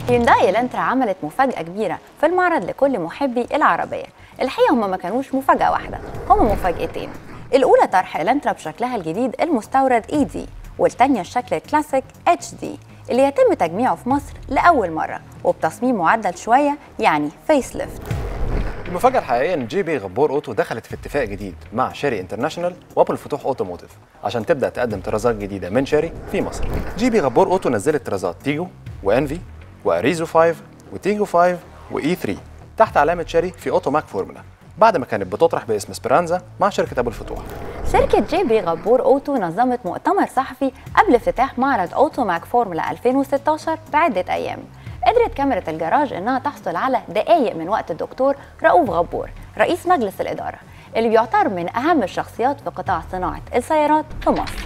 هيونداي الانترا عملت مفاجأة كبيرة في المعرض لكل محبي العربية الحقيقة هم ما كانوش مفاجأة واحدة هم مفاجأتين الأولى طرح الانترا بشكلها الجديد المستورد اي دي والتانية الشكل الكلاسيك اتش دي اللي يتم تجميعه في مصر لأول مرة وبتصميم معدل شوية يعني فيس ليفت المفاجأة الحقيقية إن جي بي غبور أوتو دخلت في اتفاق جديد مع شيري انترناشونال وأبو الفتوح أوتوموتيف عشان تبدأ تقدم طرازات جديدة من شيري في مصر. جي بي غبور أوتو نزلت طرازات تيجو وأنفي وأريزو 5 وتيجو 5 وإي 3 تحت علامة شيري في أوتوماك فورمولا بعد ما كانت بتطرح باسم سبرانزا مع شركة أبو الفتوح. شركة جي بي غبور أوتو نظمت مؤتمر صحفي قبل افتتاح معرض أوتو ماك فورمولا 2016 بعدة أيام قدرت كاميرا الجراج إنها تحصل على دقايق من وقت الدكتور رؤوف غبور رئيس مجلس الإدارة اللي بيعتبر من أهم الشخصيات في قطاع صناعة السيارات في مصر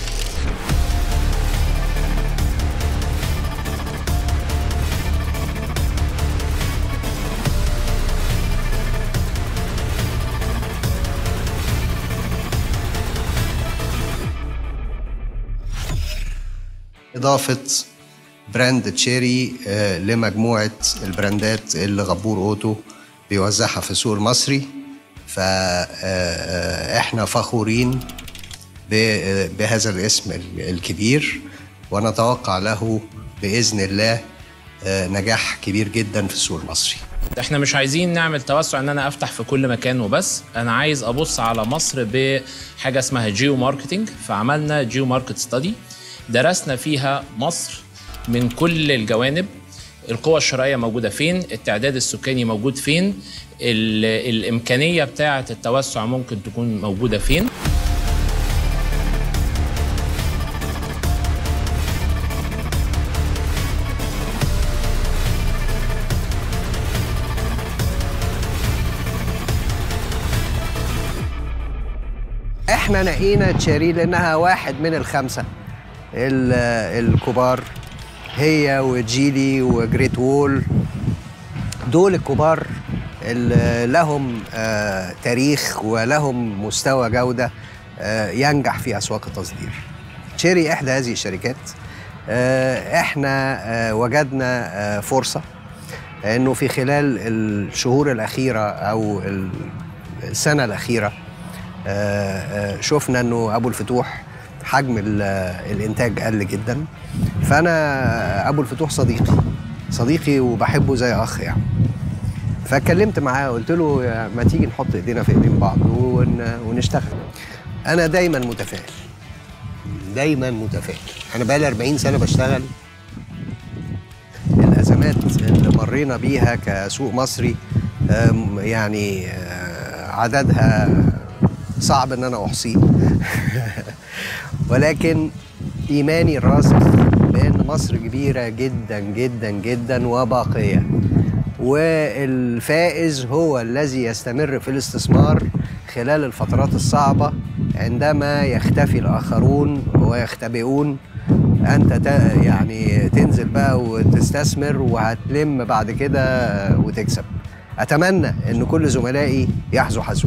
إضافة براند تشيري آه، لمجموعة البراندات اللي غبور أوتو بيوزعها في السوق المصري فإحنا فخورين ب- بهذا الاسم ال- الكبير ونتوقع له بإذن الله آه، نجاح كبير جدا في السوق المصري احنا مش عايزين نعمل توسع ان انا افتح في كل مكان وبس انا عايز ابص على مصر بحاجه اسمها جيو ماركتنج فعملنا جيو ماركت ستادي درسنا فيها مصر من كل الجوانب القوى الشرائيه موجوده فين التعداد السكاني موجود فين ال- الامكانيه بتاعه التوسع ممكن تكون موجوده فين احنا نقينا تشيري لانها واحد من الخمسه ال- الكبار هي وجيلي وجريت وول دول الكبار اللي لهم آه، تاريخ ولهم مستوى جوده آه، ينجح في اسواق التصدير تشيري احدى هذه الشركات آه، احنا آه، وجدنا آه، فرصه انه في خلال الشهور الاخيره او ال- السنه الاخيره آه، آه، شفنا انه ابو الفتوح حجم ال- الانتاج قل جدا فانا ابو الفتوح صديقي صديقي وبحبه زي اخ يعني فاتكلمت معاه قلت له يا- ما تيجي نحط ايدينا في ايدين بعض ون- ونشتغل انا دايما متفائل دايما متفائل انا بقالي 40 سنه بشتغل الازمات اللي مرينا بيها كسوق مصري آم، يعني آه، عددها صعب ان انا احصيه ولكن ايماني الراسخ بان مصر كبيره جدا جدا جدا وباقيه والفائز هو الذي يستمر في الاستثمار خلال الفترات الصعبه عندما يختفي الاخرون ويختبئون انت ت- يعني تنزل بقى وتستثمر وهتلم بعد كده وتكسب اتمنى ان كل زملائي يحظوا حظهم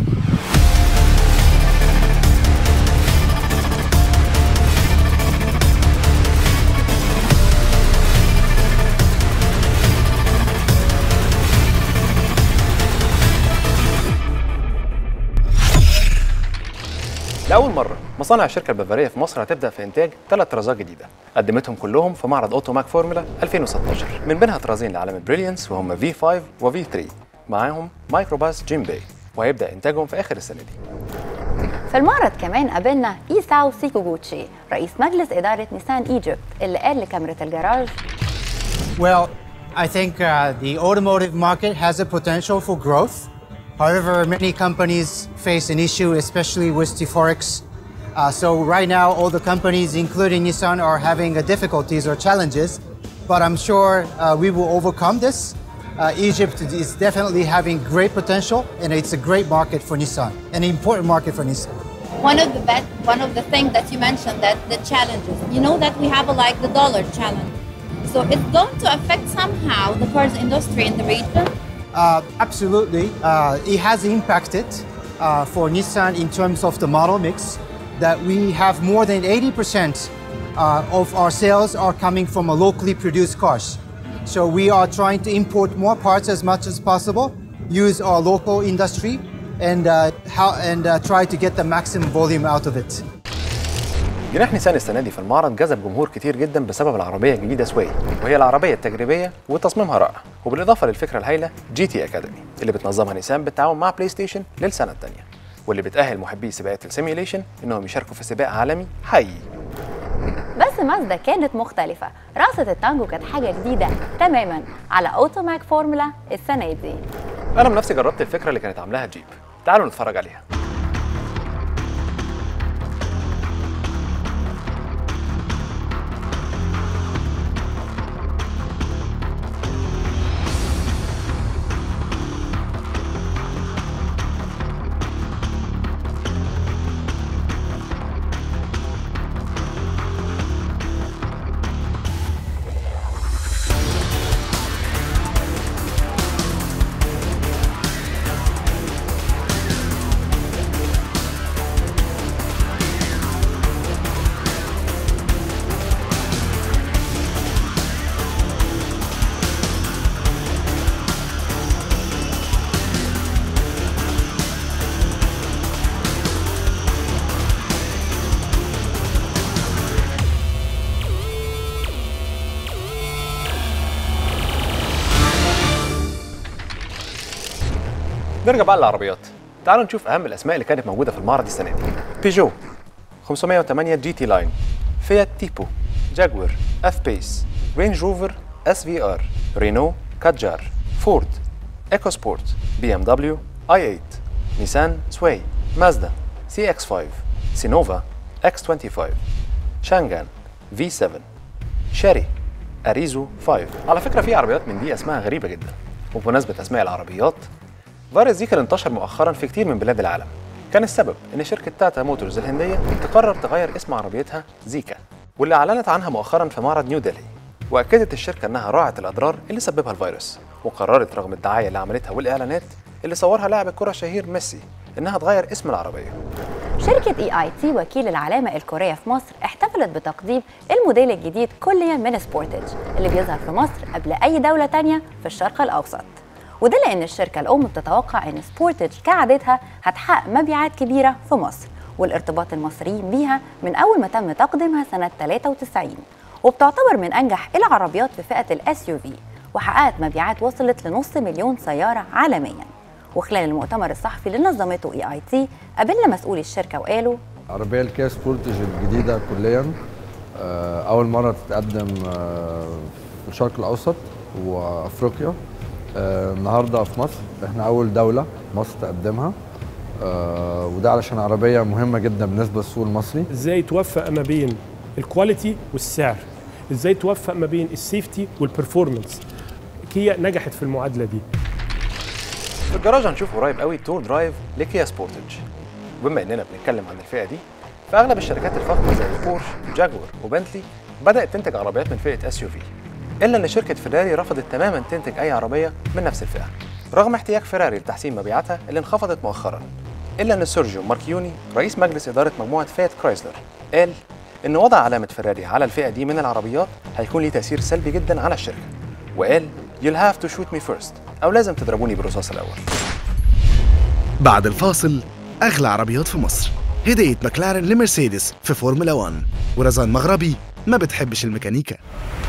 لأول مرة مصانع الشركة البافارية في مصر هتبدأ في إنتاج ثلاث طرازات جديدة قدمتهم كلهم في معرض أوتو ماك فورمولا 2016 من بينها طرازين لعلامة بريليانس وهم V5 و V3 معاهم مايكروباس جيم باي وهيبدأ إنتاجهم في آخر السنة دي في المعرض كمان قابلنا إيساو سيكوغوتشي رئيس مجلس إدارة نيسان إيجيبت اللي قال لكاميرا الجراج Well, I think uh, the automotive market has a potential for growth. However, many companies face an issue, especially with the forex. Uh, so right now, all the companies, including Nissan, are having uh, difficulties or challenges. But I'm sure uh, we will overcome this. Uh, Egypt is definitely having great potential, and it's a great market for Nissan, an important market for Nissan. one of the best, one of the things that you mentioned that the challenges. You know that we have a, like the dollar challenge, so it's going to affect somehow the cars industry in the region. Uh, absolutely. Uh, it has impacted uh, for Nissan in terms of the model mix that we have more than 80% uh, of our sales are coming from uh, locally produced cars. So we are trying to import more parts as much as possible, use our local industry, and uh, how and uh, try to get the maximum volume out of it. جناح نيسان السنه دي في المعرض جذب جمهور كتير جدا بسبب العربيه الجديده سوي وهي العربيه التجريبيه وتصميمها رائع وبالاضافه للفكره الهائله جي تي اكاديمي اللي بتنظمها نيسان بالتعاون مع بلاي ستيشن للسنه الثانيه واللي بتاهل محبي سباقات السيميوليشن انهم يشاركوا في سباق عالمي حقيقي بس مازدا كانت مختلفة رقصة التانجو كانت حاجة جديدة تماما على أوتوماك فورمولا السنة دي انا بنفسي جربت الفكره اللي كانت عاملاها جيب تعالوا نتفرج عليها نرجع بقى للعربيات تعالوا نشوف اهم الاسماء اللي كانت موجوده في المعرض السنه دي بيجو 508 جي تي لاين فيات تيبو جاكور اف بيس رينج روفر اس في ار رينو كاتجار فورد ايكو سبورت بي ام دبليو اي 8 نيسان سواي مازدا سي اكس 5 سينوفا اكس 25 شانجان في 7 شاري اريزو 5 على فكره في عربيات من دي اسمها غريبه جدا وبمناسبه اسماء العربيات فيروس زيكا انتشر مؤخرا في كتير من بلاد العالم كان السبب ان شركه تاتا موتورز الهنديه تقرر تغير اسم عربيتها زيكا واللي اعلنت عنها مؤخرا في معرض نيو دلهي واكدت الشركه انها راعت الاضرار اللي سببها الفيروس وقررت رغم الدعايه اللي عملتها والاعلانات اللي صورها لاعب الكره الشهير ميسي انها تغير اسم العربيه شركة اي اي تي وكيل العلامة الكورية في مصر احتفلت بتقديم الموديل الجديد كليا من سبورتج اللي بيظهر في مصر قبل أي دولة تانية في الشرق الأوسط وده لأن الشركة الأم بتتوقع إن سبورتج كعادتها هتحقق مبيعات كبيرة في مصر والارتباط المصريين بيها من أول ما تم تقديمها سنة 93 وبتعتبر من أنجح العربيات في فئة الاس يو في وحققت مبيعات وصلت لنص مليون سيارة عالميا وخلال المؤتمر الصحفي اللي نظمته اي اي تي قابلنا مسؤولي الشركه وقالوا عربية الكيا سبورتج الجديدة كليا آه، أول مرة تتقدم آه، في الشرق الأوسط وأفريقيا آه، النهاردة في مصر إحنا أول دولة مصر تقدمها آه، وده علشان عربية مهمة جدا بالنسبة للسوق المصري ازاي توفق ما بين الكواليتي والسعر ازاي توفق ما بين السيفتي والبرفورمانس كيا نجحت في المعادله دي في الجراج هنشوف قريب قوي تور درايف لكيا سبورتج وبما اننا بنتكلم عن الفئه دي فاغلب الشركات الفخمه زي بورش جاكور وبنتلي بدات تنتج عربيات من فئه اس يو في الا ان شركه فيراري رفضت تماما تنتج اي عربيه من نفس الفئه رغم احتياج فيراري لتحسين مبيعاتها اللي انخفضت مؤخرا الا ان سيرجيو ماركيوني رئيس مجلس اداره مجموعه فيات كرايسلر قال ان وضع علامه فيراري على الفئه دي من العربيات هيكون ليه تاثير سلبي جدا على الشركه وقال You'll have to shoot me first أو لازم تضربوني بالرصاص الأول بعد الفاصل أغلى عربيات في مصر هدية مكلارن لمرسيدس في فورمولا 1 ورزان مغربي ما بتحبش الميكانيكا